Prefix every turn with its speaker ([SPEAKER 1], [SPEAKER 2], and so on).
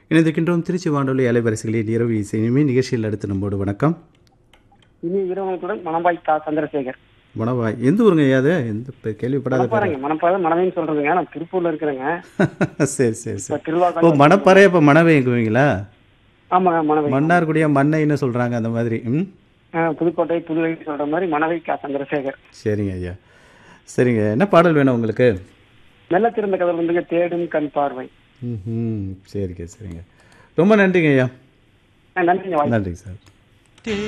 [SPEAKER 1] இணைந்திருக்கின்றோம் திருச்சி வானொலி அலைவரிசைகளில் இரவு இசை இனிமே நிகழ்ச்சியில் அடுத்து நம்மோடு வணக்கம்
[SPEAKER 2] இனி இரவங்களுடன் மணம்பாய் தா சந்திரசேகர்
[SPEAKER 1] மணவாய் எந்த ஊருங்க ஐயா அது எந்த இப்ப கேள்விப்படாத பேரு.
[SPEAKER 2] மணப்பாறைங்க மணப்பாறை மணவைன்னு சொல்றதுங்க நான் திருப்பூர்ல இருக்கிறேங்க
[SPEAKER 1] சரி சரி
[SPEAKER 2] இப்ப
[SPEAKER 1] சரி ஓ
[SPEAKER 2] திருவாரூர்
[SPEAKER 1] மணப்பாறை இப்போ மணவைங்குவீங்களா
[SPEAKER 2] ஆமாங்க மணவை
[SPEAKER 1] மன்னார்குடியா மண்ணைன்னு சொல்கிறாங்க அந்த மாதிரி ம்
[SPEAKER 2] ஆ, புதுக்கோட்டை புதுவை சொல்ற மாதிரி மணவை கா சந்திரசேகர்
[SPEAKER 1] சரிங்க ஐயா சரிங்க என்ன பாடல் வேணும் உங்களுக்கு
[SPEAKER 2] மெல்ல திறந்த கதல் வந்துங்க தேடும் கண் பார்வை
[SPEAKER 1] ம் சரிங்க சரிங்க ரொம்ப நன்றிங்க ஐயா
[SPEAKER 2] ஆ, நன்றிங்க வாய்ப்பு
[SPEAKER 1] நன்றிங்க சார்